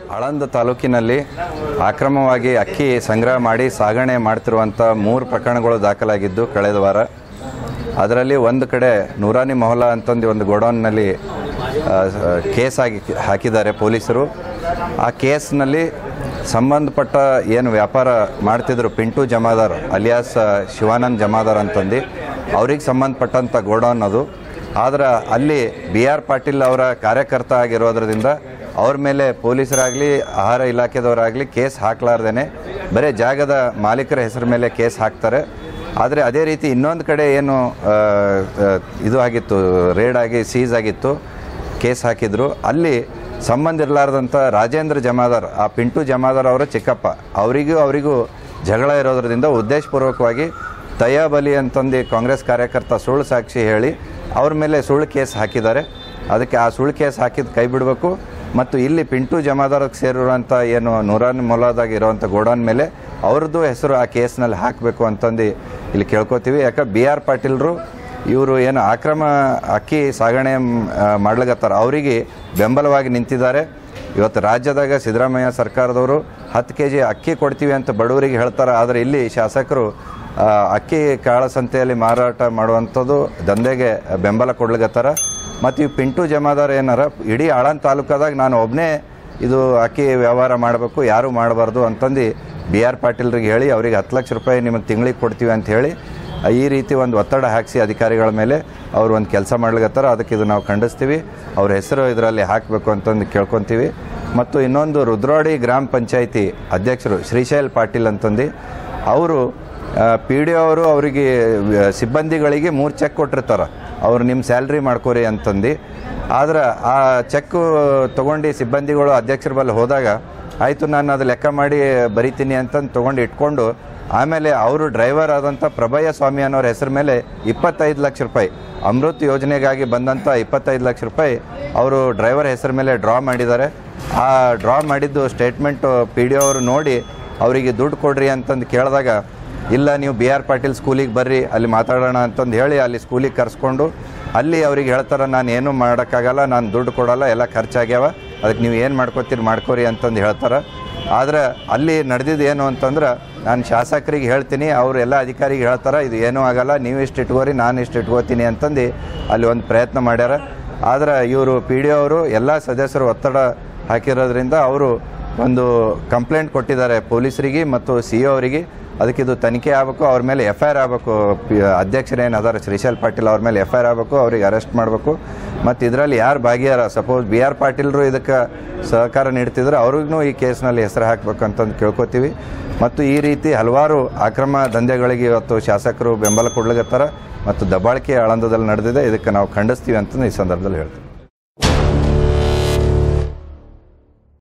ಆಳಂದ ತಾಲೂಕಿನಲ್ಲಿ ಅಕ್ರಮವಾಗಿ ಅಕ್ಕಿ ಸಂಗ್ರಹ ಮಾಡಿ ಸಾಗಣೆ ಮಾಡ್ತಿರುವಂಥ ಮೂರು ಪ್ರಕರಣಗಳು ದಾಖಲಾಗಿದ್ದು ಕಳೆದ ವಾರ ಅದರಲ್ಲಿ ಒಂದು ಕಡೆ ನೂರಾನಿ ಮೊಹಲ್ಲಾ ಅಂತಂದು ಒಂದು ಗೋಡೌನ್ನಲ್ಲಿ ಆ, ಕೇಸ್ ಆಗಿ ಹಾಕಿದ್ದಾರೆ ಪೊಲೀಸರು ಆ ಕೇಸ್ನಲ್ಲಿ ಸಂಬಂಧಪಟ್ಟ ಏನು ವ್ಯಾಪಾರ ಮಾಡ್ತಿದ್ರು ಪಿಂಟು ಜಮಾದಾರ್ ಅಲಿಯಾಸ್ ಶಿವಾನಂದ್ ಜಮಾದಾರ್ ಅಂತಂದು ಅವ್ರಿಗೆ ಸಂಬಂಧಪಟ್ಟಂಥ ಗೋಡೌನ್ ಅದು ಆದ್ರೆ ಅಲ್ಲಿ ಬಿ ಆರ್ ಪಾಟೀಲ್ ಅವರ ಕಾರ್ಯಕರ್ತ ಆಗಿರೋದ್ರಿಂದ ಅವ್ರ ಮೇಲೆ ಪೊಲೀಸರಾಗಲಿ ಆಹಾರ ಇಲಾಖೆದವರಾಗಲಿ ಕೇಸ್ ಹಾಕ್ಲಾರ್ದೇನೆ ಬರೀ ಜಾಗದ ಮಾಲೀಕರ ಹೆಸರು ಮೇಲೆ ಕೇಸ್ ಹಾಕ್ತಾರೆ ಆದರೆ ಅದೇ ರೀತಿ ಇನ್ನೊಂದು ಕಡೆ ಏನು ಆ, ಆ, ಇದು ಆಗಿತ್ತು ರೇಡ್ ಆಗಿ ಸೀಸ್ ಆಗಿತ್ತು ಕೇಸ್ ಹಾಕಿದ್ರು ಅಲ್ಲಿ ಸಂಬಂಧ ಇರಲಾರ್ದಂಥ ರಾಜೇಂದ್ರ ಜಮಾದಾರ್ ಆ ಪಿಂಟು ಜಮಾದಾರ್ ಅವರ ಚಿಕ್ಕಪ್ಪ ಅವರಿಗೂ ಅವರಿಗೂ ಜಗಳ ಇರೋದ್ರಿಂದ ಉದ್ದೇಶಪೂರ್ವಕವಾಗಿ ತಯ್ಯಬ್ ಅಲಿ ಅಂತಂದು ಕಾಂಗ್ರೆಸ್ ಕಾರ್ಯಕರ್ತ ಸುಳ್ಳು ಸಾಕ್ಷಿ ಹೇಳಿ ಅವ್ರ ಮೇಲೆ ಸುಳ್ಳು ಕೇಸ್ ಹಾಕಿದ್ದಾರೆ ಅದಕ್ಕೆ ಆ ಸುಳ್ಳು ಕೇಸ್ ಹಾಕಿದ್ದು ಕೈ ಬಿಡಬೇಕು ಮತ್ತು ಇಲ್ಲಿ ಪಿಂಟು ಜಮಾದಾರಕ್ಕೆ ಸೇರಿರುವಂಥ ಏನು ನೂರಾನ್ ಮೊಲಾದಾಗ ಇರೋವಂಥ ಗೋಡೌನ್ ಮೇಲೆ ಅವ್ರದ್ದು ಹೆಸರು ಆ ಕೇಸ್ನಲ್ಲಿ ಹಾಕಬೇಕು ಅಂತಂದು ಇಲ್ಲಿ ಕೇಳ್ಕೊತೀವಿ ಯಾಕೆ ಬಿ ಆರ್ ಪಾಟೀಲ್ರು ಇವರು ಏನು ಆಕ್ರಮ ಅಕ್ಕಿ ಸಾಗಣೆ ಮಾಡ್ಲಿಕತ್ತಾರ ಅವರಿಗೆ ಬೆಂಬಲವಾಗಿ ನಿಂತಿದ್ದಾರೆ ಇವತ್ತು ರಾಜ್ಯದಾಗ ಸಿದ್ದರಾಮಯ್ಯ ಸರ್ಕಾರದವರು ಹತ್ತು ಕೆ ಜಿ ಅಕ್ಕಿ ಕೊಡ್ತೀವಿ ಅಂತ ಬಡವರಿಗೆ ಹೇಳ್ತಾರೆ ಆದರೆ ಇಲ್ಲಿ ಶಾಸಕರು ಆ, ಅಕ್ಕಿ ಕಾಳಸಂತೆಯಲ್ಲಿ ಮಾರಾಟ ಮಾಡುವಂಥದ್ದು ದಂಧೆಗೆ ಬೆಂಬಲ ಕೊಡ್ಲಿಕತ್ತಾರ ಮತ್ತು ಈ ಪಿಂಟು ಜಮಾದಾರ್ ಏನಾರ ಇಡೀ ಆಳಂದ ತಾಲೂಕದಾಗ ನಾನು ಒಬ್ಬನೇ ಇದು ಅಕ್ಕಿ ವ್ಯವಹಾರ ಮಾಡಬೇಕು ಯಾರೂ ಮಾಡಬಾರ್ದು ಅಂತಂದು ಬಿ ಆರ್ ಪಾಟೀಲ್ರಿಗೆ ಹೇಳಿ ಅವ್ರಿಗೆ ಹತ್ತು ಲಕ್ಷ ರೂಪಾಯಿ ನಿಮಗೆ ತಿಂಗಳಿಗೆ ಕೊಡ್ತೀವಿ ಅಂತ ಹೇಳಿ ಈ ರೀತಿ ಒಂದು ಒತ್ತಡ ಹಾಕಿಸಿ ಅಧಿಕಾರಿಗಳ ಮೇಲೆ ಅವರು ಒಂದು ಕೆಲಸ ಮಾಡ್ಲಿಕತ್ತಾರ ಅದಕ್ಕೆ ಇದು ನಾವು ಖಂಡಿಸ್ತೀವಿ ಅವ್ರ ಹೆಸರು ಇದರಲ್ಲಿ ಹಾಕಬೇಕು ಅಂತಂದು ಕೇಳ್ಕೊತೀವಿ ಮತ್ತು ಇನ್ನೊಂದು ರುದ್ರೋಡಿ ಗ್ರಾಮ ಪಂಚಾಯಿತಿ ಅಧ್ಯಕ್ಷರು ಶ್ರೀಶೈಲ್ ಪಾಟೀಲ್ ಅಂತಂದು ಅವರು ಪಿ ಡಿ ಅವರು ಅವರಿಗೆ ವ- ಸಿಬ್ಬಂದಿಗಳಿಗೆ ಮೂರು ಚೆಕ್ ಕೊಟ್ಟಿರ್ತಾರೆ ಅವ್ರು ನಿಮ್ಮ ಸ್ಯಾಲ್ರಿ ಮಾಡ್ಕೋರಿ ಅಂತಂದು ಆದ್ರೆ ಆ ಚೆಕ್ ತೊಗೊಂಡು ಸಿಬ್ಬಂದಿಗಳು ಅಧ್ಯಕ್ಷರ ಬಲ್ಲಿ ಹೋದಾಗ ಆಯಿತು ನಾನು ಅದು ಲೆಕ್ಕ ಮಾಡಿ ಬರಿತೀನಿ ಅಂತಂದು ತೊಗೊಂಡು ಇಟ್ಕೊಂಡು ಆಮೇಲೆ ಅವರು ಡ್ರೈವರ್ ಆದಂಥ ಪ್ರಭಯ ಸ್ವಾಮಿ ಅನ್ನೋರ ಹೆಸರು ಮೇಲೆ ಇಪ್ಪತ್ತೈದು ಲಕ್ಷ ರೂಪಾಯಿ ಅಮೃತ್ ಯೋಜನೆಗಾಗಿ ಬಂದಂಥ ಇಪ್ಪತ್ತೈದು ಲಕ್ಷ ರೂಪಾಯಿ ಅವರು ಡ್ರೈವರ್ ಹೆಸರು ಮೇಲೆ ಡ್ರಾ ಮಾಡಿದ್ದಾರೆ ಆ ಡ್ರಾ ಮಾಡಿದ್ದು ಸ್ಟೇಟ್ಮೆಂಟು ಪಿ ಡಿ ಅವರು ನೋಡಿ ಅವರಿಗೆ ದುಡ್ಡು ಕೊಡ್ರಿ ಅಂತಂದು ಕೇಳಿದಾಗ ಇಲ್ಲ ನೀವು ಬಿ ಆರ್ ಪಾಟೀಲ್ ಸ್ಕೂಲಿಗೆ ಬರ್ರಿ ಅಲ್ಲಿ ಮಾತಾಡೋಣ ಅಂತಂದು ಹೇಳಿ ಅಲ್ಲಿ ಸ್ಕೂಲಿಗೆ ಕರೆಸ್ಕೊಂಡು ಅಲ್ಲಿ ಅವ್ರಿಗೆ ಹೇಳ್ತಾರೆ ನಾನು ಏನು ಮಾಡೋಕ್ಕಾಗಲ್ಲ ನಾನು ದುಡ್ಡು ಕೊಡಲ್ಲ ಎಲ್ಲ ಖರ್ಚಾಗ್ಯಾವ ಅದಕ್ಕೆ ನೀವು ಏನು ಮಾಡ್ಕೋತೀರಿ ಮಾಡ್ಕೋರಿ ಅಂತಂದು ಹೇಳ್ತಾರೆ ಆದರೆ ಅಲ್ಲಿ ನಡೆದಿದ್ದು ಏನು ಅಂತಂದ್ರೆ ನಾನು ಶಾಸಕರಿಗೆ ಹೇಳ್ತೀನಿ ಅವರು ಎಲ್ಲ ಅಧಿಕಾರಿಗೆ ಹೇಳ್ತಾರೆ ಇದು ಏನೂ ಆಗಲ್ಲ ನೀವು ಇಷ್ಟು ಇಟ್ಕೋರಿ ನಾನು ಇಷ್ಟು ಇಟ್ಕೋತೀನಿ ಅಂತಂದು ಅಲ್ಲಿ ಒಂದು ಪ್ರಯತ್ನ ಮಾಡ್ಯಾರ ಆದ್ರೆ ಇವರು ಪಿ ಡಿ ಅವರು ಎಲ್ಲ ಸದಸ್ಯರು ಒತ್ತಡ ಹಾಕಿರೋದ್ರಿಂದ ಅವರು ಒಂದು ಕಂಪ್ಲೇಂಟ್ ಕೊಟ್ಟಿದ್ದಾರೆ ಪೊಲೀಸರಿಗೆ ಮತ್ತು ಸಿ ಅವರಿಗೆ ಅದಕ್ಕೆ ಇದು ತನಿಖೆ ಆಗಬೇಕು ಅವ್ರ ಮೇಲೆ ಎಫ್ ಐ ಆರ್ ಆಗಬೇಕು ಅಧ್ಯಕ್ಷರೇನು ಅದಾರ ಶ್ರೀಶೈಲ್ ಪಾಟೀಲ್ ಅವ್ರ ಮೇಲೆ ಎಫ್ ಐ ಆರ್ ಆಗಬೇಕು ಅವ್ರಿಗೆ ಅರೆಸ್ಟ್ ಮಾಡಬೇಕು ಮತ್ತು ಇದರಲ್ಲಿ ಯಾರು ಭಾಗಿಯಾರ ಸಪೋಸ್ ಬಿ ಆರ್ ಪಾಟೀಲ್ರು ಇದಕ್ಕೆ ಸಹಕಾರ ನೀಡ್ತಿದ್ರೆ ಅವ್ರಿಗೂ ಈ ಕೇಸ್ನಲ್ಲಿ ಹೆಸರು ಹಾಕಬೇಕು ಅಂತಂದು ಕೇಳ್ಕೊತೀವಿ ಮತ್ತು ಈ ರೀತಿ ಹಲವಾರು ಅಕ್ರಮ ದಂಧೆಗಳಿಗೆ ಇವತ್ತು ಶಾಸಕರು ಬೆಂಬಲ ಕೊಡ್ಲಿಕತ್ತಾರ ಮತ್ತು ದಬ್ಬಾಳಿಕೆ ಆಳಂದದಲ್ಲಿ ನಡೆದಿದೆ ಇದಕ್ಕೆ ನಾವು ಖಂಡಿಸ್ತೀವಿ ಅಂತ ಈ ಸಂದರ್ಭದಲ್ಲಿ ಹೇಳ್ತೀವಿ